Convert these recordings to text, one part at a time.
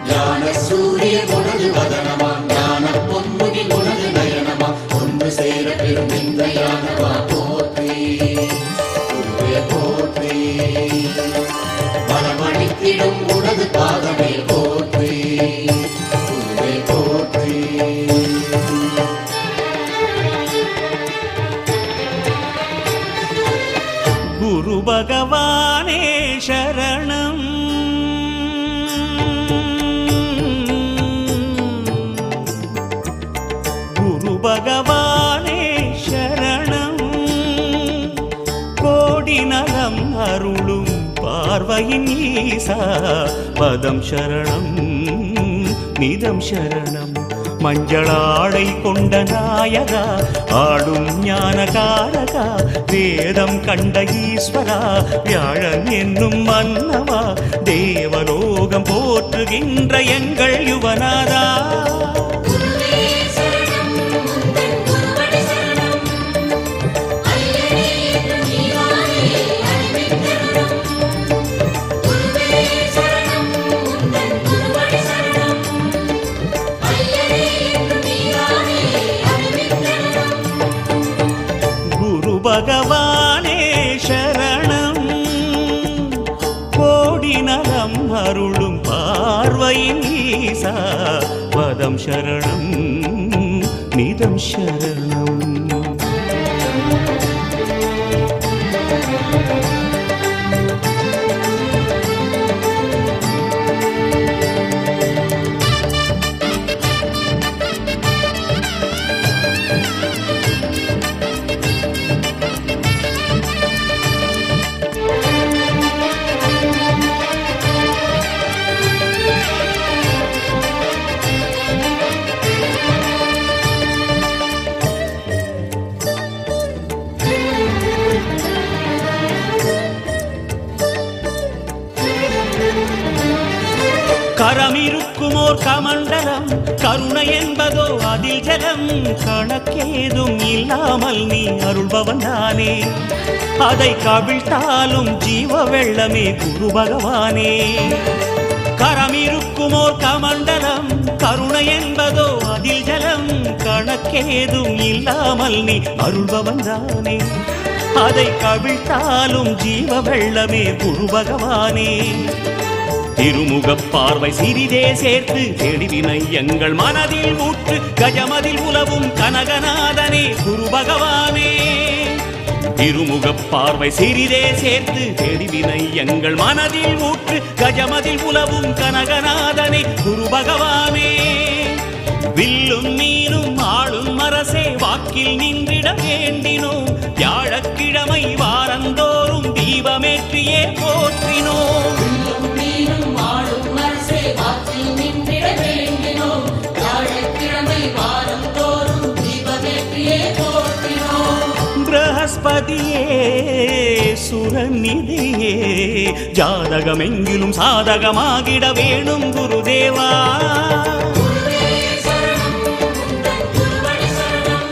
ஞான சூரிய உனது வதனமா ஞான பொன்முகி உனது நயனமா ஒன்று சேர பெரும் இந்த யானவா போற்றி குருவே போற்றி பலமளித்திடும் உனது பாதமே போற்றி குருவே போற்றி குரு பகவானே சரணம் குரு பகவானே சரணம் கோடி நலம் அருளும் பார்வையின் ஈசா பதம் சரணம் நிதம் சரணம் மஞ்சளாடை கொண்ட நாயகா ஆடும் ஞானகாரகா வேதம் கண்ட ஈஸ்வரா வியாழன் என்னும் மன்னவா தேவலோகம் போற்றுகின்ற எங்கள் யுவனாதா குருவே சரணம் முந்தன் குருவடி சரணம் ஐயனே என்று நீவானே அறிவித்தருளும் குருவே சரணம் முந்தன் குருவடி சரணம் ஐயனே என்று நீவானே அறிவித்தருளும் குரு பகவானே சரணம் கோடி நலம் அருளும் பார்வையின் ஈசா பதம் சரணம் நிதம் சரணம் கரமிருக்குமோர் கமண்டலம் கருணை என்பதோ அதில் ஜலம் கணக்கேதும் இல்லாமல் நீ அருள்பவன் தானே அதை கவிழ்த்தாலும் ஜீவ வெள்ளமே குரு பகவானே கரமிருக்குமோர் கமண்டலம் கருணை என்பதோ அதில் ஜலம் கணக்கேதும் இல்லாமல் நீ அருள்பவன் தானே அதை கவிழ்த்தாலும் ஜீவ வெள்ளமே குரு பகவானே திருமுகப் பார்வை சிறிதே சேர்த்து தெளிவினை எங்கள் மனதில் ஊற்று கஜமதில் உலவும் கனகநாதனே குரு பகவானே திருமுகப் பார்வை சிறிதே சேர்த்து தெளிவினை எங்கள் மனதில் ஊற்று கஜமதில் உலவும் கனகநாதனே குரு பகவானே வில்லும் மீனும் ஆளும் அரசே வாக்கில் நின்றிட வேண்டினோம் வியாழக்கிழமை வாரந்தோறும் தீபமேற்றியே போற்றினோம் வில்லும் மீனும் ஆளும் அரசே வாக்கில் நின்றிட வேண்டினோம் வியாழக்கிழமை வாரம் தோறும் தீபமேற்றியே போற்றினோம் பிரகஸ்பதியே சுரநிதியே ஜாதகமெங்கிலும் சாதகமாகிட வேணும் குருதேவா குருவே சரணம் முந்தன் குருவடி சரணம்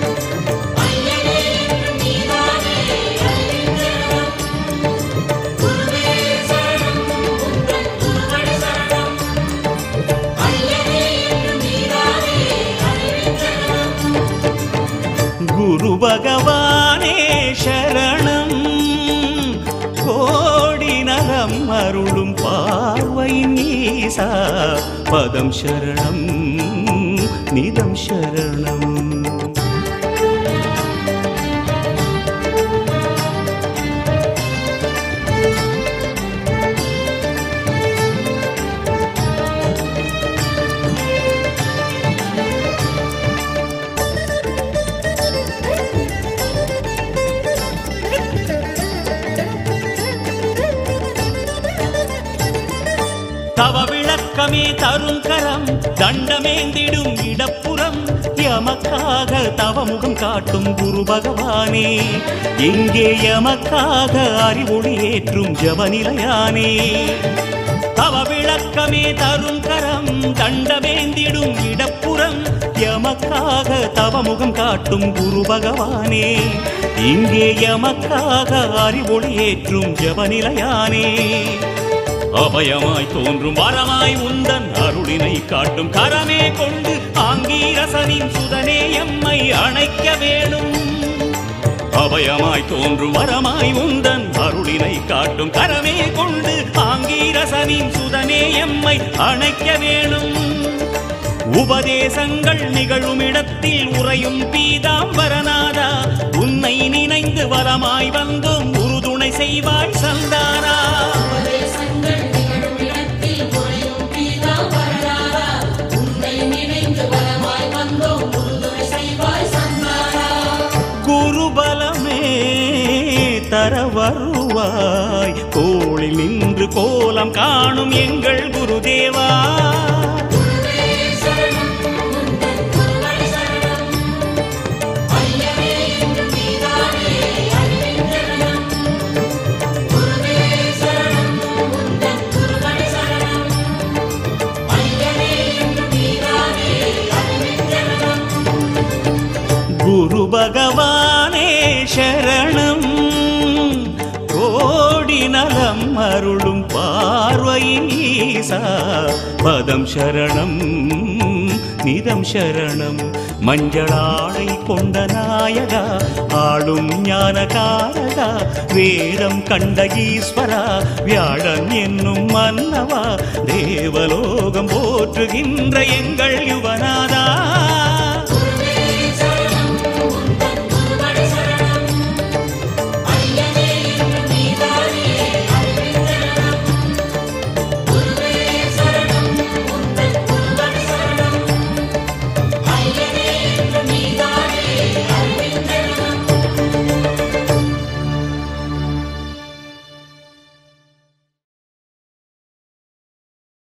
ஐயனே என்று நீதானே அறிவித்தருளும் குருவே சரணம் முந்தன் குருவடி சரணம் ஐயனே என்று நீதானே அறிவித்தருளும் குரு பகவானே சரணம் கோடி நலம் அருளும் பார்வையின் ஈசா பதம் சரணம் நிதம் சரணம் தவ விளக்கமே தரும் கரம் தண்டமேந்திடும் இடப்புறம் எமக்காக தவமுகம் காட்டும் குரு பகவானே எங்கே எமக்காக அறிவொளி ஏற்றும் ஜபநிலையானே தவ விளக்கமே தரும் கரம் தண்டமேந்திடும் இடப்புறம் எமக்காக தவமுகம் காட்டும் குரு பகவானே இங்கே எமக்காக அறிவொளி ஏற்றும் ஜபநிலையானே அபயமாய் தோன்றும் வரமாய் உந்தன் அருளினை காட்டும் கரமே கொண்டு ஆங்கீரசனின் சுதனே எம்மை அணைக்க வேணும் அபயமாய் தோன்றும் வரமாய் உந்தன் அருளினை காட்டும் கரமே கொண்டு ஆங்கீரசனின் சுதனே எம்மை அணைக்க வேணும் உபதேசங்கள் நிகழும் இடத்தில் உறையும் பீதாம்பரநாதா உன்னை நினைந்து வரமாய் வந்தோம் உறுதுணை செய்வாய் சந்தானா உபதேசங்கள் நிகழும் இடத்தில் உறையும் பீதாம்பரநாதா, உன்னை நினைந்து வரமாய் வந்தோம் உறுதுணை செய்வாய் சந்தானா குருபலமே தர வருவாய் கோளில் நின்று கோலம் காணும் எங்கள் குருதேவா குருவே சரணம் உந்தன் குருவடி சரணம் ஐயனே என்று நீதானே அறிவிந்தரணம் குருவே சரணம் உந்தன் குருவடி சரணம் ஐயனே என்று நீதானே அறிவிந்தரணம் குரு பகவானே சரணம் கோடி நலம் அருளும் பார்வையின் ஈசா பதம் சரணம் நிதம் சரணம் மஞ்சளாடை கொண்ட நாயகா ஆளும் ஞானகாரகா வேதம் கண்ட ஈஸ்வரா வியாழன் என்னும் மன்னவா தேவலோகம் போற்றுகின்ற எங்கள் யுவநாதா